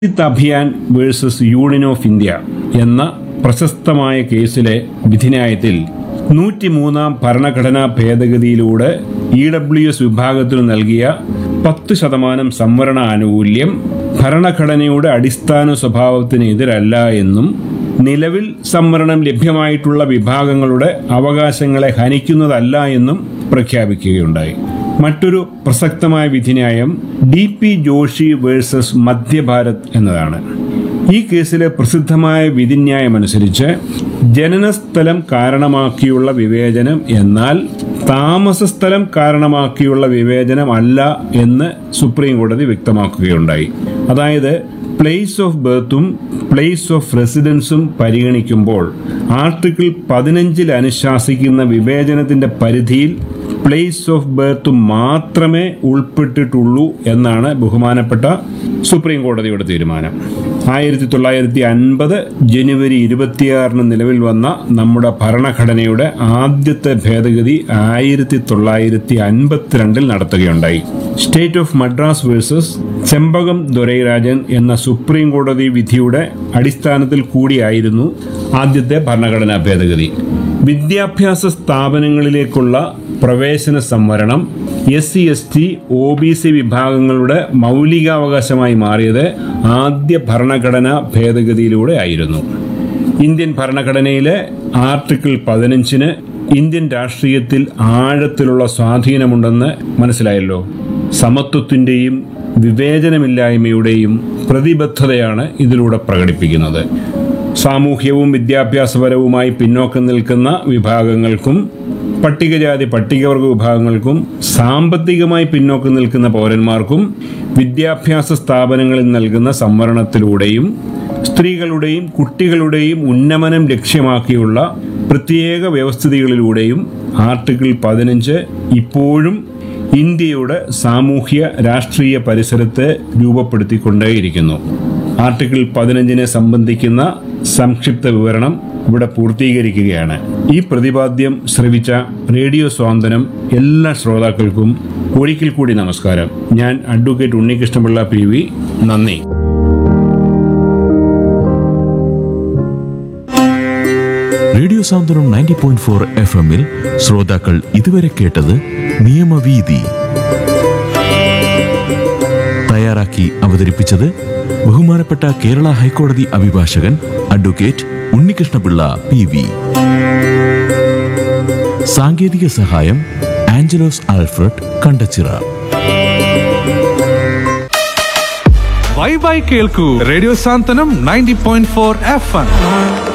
ഹിത് Abhiyan versus Union of India എന്ന പ്രശസ്തമായ കേസിലെ വിധിന്യായത്തിൽ നൂറ്റിമൂന്നാം ഭരണഘടനാ ഭേദഗതിയിലൂടെ ഇ ഡബ്ല്യു എസ് വിഭാഗത്തിനു നൽകിയ പത്ത് ശതമാനം സംവരണ ആനുകൂല്യം ഭരണഘടനയുടെ അടിസ്ഥാന സ്വഭാവത്തിന് എതിരല്ല എന്നും നിലവിൽ സംവരണം ലഭ്യമായിട്ടുള്ള വിഭാഗങ്ങളുടെ അവകാശങ്ങളെ ഹനിക്കുന്നതല്ല എന്നും പ്രഖ്യാപിക്കുകയുണ്ടായി മറ്റൊരു പ്രസക്തമായ വിധിന്യായം D P Joshi versus Madhya Bharat എന്നതാണ് ഈ കേസിലെ പ്രസിദ്ധമായ വിധിന്യായമനുസരിച്ച് ജനനസ്ഥലം കാരണമാക്കിയുള്ള വിവേചനം എന്നാൽ താമസസ്ഥലം കാരണമാക്കിയുള്ള വിവേചനം അല്ല എന്ന് സുപ്രീം കോടതി വ്യക്തമാക്കുകയുണ്ടായി അതായത് പ്ലേസ് ഓഫ് ബർത്തും പ്ലേസ് ഓഫ് റെസിഡൻസും പരിഗണിക്കുമ്പോൾ ആർട്ടിക്കിൾ പതിനഞ്ചിൽ അനുശാസിക്കുന്ന വിവേചനത്തിന്റെ പരിധിയിൽ പ്ലേസ് ഓഫ് ബർത്ത് മാത്രമേ ഉൾപ്പെട്ടിട്ടുള്ളൂ എന്നാണ് ബഹുമാനപ്പെട്ട സുപ്രീം കോടതിയുടെ തീരുമാനം ആയിരത്തി തൊള്ളായിരത്തി അൻപത് ജനുവരി ഇരുപത്തിയാറിന് നിലവിൽ വന്ന നമ്മുടെ ഭരണഘടനയുടെ ആദ്യത്തെ ഭേദഗതി ആയിരത്തി തൊള്ളായിരത്തി അൻപത്തിരണ്ടിൽ നടത്തുകയുണ്ടായി state of Madras versus Champakam Dorairajan എന്ന സുപ്രീം കോടതി വിധിയുടെ അടിസ്ഥാനത്തിൽ കൂടിയായിരുന്നു ആദ്യത്തെ ഭരണഘടനാ ഭേദഗതി വിദ്യാഭ്യാസ സ്ഥാപനങ്ങളിലേക്കുള്ള പ്രവേശന സംവരണം S C S T O B C വിഭാഗങ്ങളുടെ മൗലികാവകാശമായി മാറിയത് ആദ്യ ഭരണഘടനാ ഭേദഗതിയിലൂടെ ആയിരുന്നു ഇന്ത്യൻ ഭരണഘടനയിലെ ആർട്ടിക്കിൾ പതിനഞ്ചിന് ഇന്ത്യൻ രാഷ്ട്രീയത്തിൽ ആഴത്തിലുള്ള സ്വാധീനമുണ്ടെന്ന് മനസ്സിലായല്ലോ സമത്വത്തിന്റെയും വിവേചനമില്ലായ്മയുടെയും പ്രതിബദ്ധതയാണ് ഇതിലൂടെ പ്രകടിപ്പിക്കുന്നത് സാമൂഹ്യവും വിദ്യാഭ്യാസപരവുമായി പിന്നോക്കം നിൽക്കുന്ന വിഭാഗങ്ങൾക്കും പട്ടികജാതി പട്ടികവർഗ വിഭാഗങ്ങൾക്കും സാമ്പത്തികമായി പിന്നോക്കം നിൽക്കുന്ന പൗരന്മാർക്കും വിദ്യാഭ്യാസ സ്ഥാപനങ്ങളിൽ നൽകുന്ന സംവരണത്തിലൂടെയും സ്ത്രീകളുടെയും കുട്ടികളുടെയും ഉന്നമനം ലക്ഷ്യമാക്കിയുള്ള പ്രത്യേക വ്യവസ്ഥിതികളിലൂടെയും ആർട്ടിക്കിൾ പതിനഞ്ച് ഇപ്പോഴും ഇന്ത്യയുടെ സാമൂഹ്യ രാഷ്ട്രീയ പരിസരത്തെ രൂപപ്പെടുത്തിക്കൊണ്ടേയിരിക്കുന്നു ആർട്ടിക്കിൾ പതിനഞ്ചിനെ സംബന്ധിക്കുന്ന സംക്ഷിപ്ത വിവരണം ഇവിടെ പൂർത്തീകരിക്കുകയാണ് ഈ പ്രതിപാദ്യം ശ്രവിച്ച റേഡിയോ സ്വാന്തനം എല്ലാ ശ്രോതാക്കൾക്കും ഒരിക്കൽ കൂടി നമസ്കാരം ഞാൻ അഡ്വക്കേറ്റ് ഉണ്ണികൃഷ്ണപിള്ള പി വി നന്ദി radio Santhwanam ninety point four F എമ്മിൽ ശ്രോതാക്കൾ ഇതുവരെ കേട്ടത് നിയമവീതി തയ്യാറാക്കി അവതരിപ്പിച്ചത് ബഹുമാനപ്പെട്ട കേരള ഹൈക്കോടതി അഭിഭാഷകൻ അഡ്വക്കേറ്റ് ഉണ്ണികൃഷ്ണപിള്ള പി വി സാങ്കേതിക സഹായം ആഞ്ചലോസ് ആൽഫ്രഡ് കണ്ടച്ചിറ ബൈ ബൈ കേൾക്കൂ radio Santhwanam ninety point four F M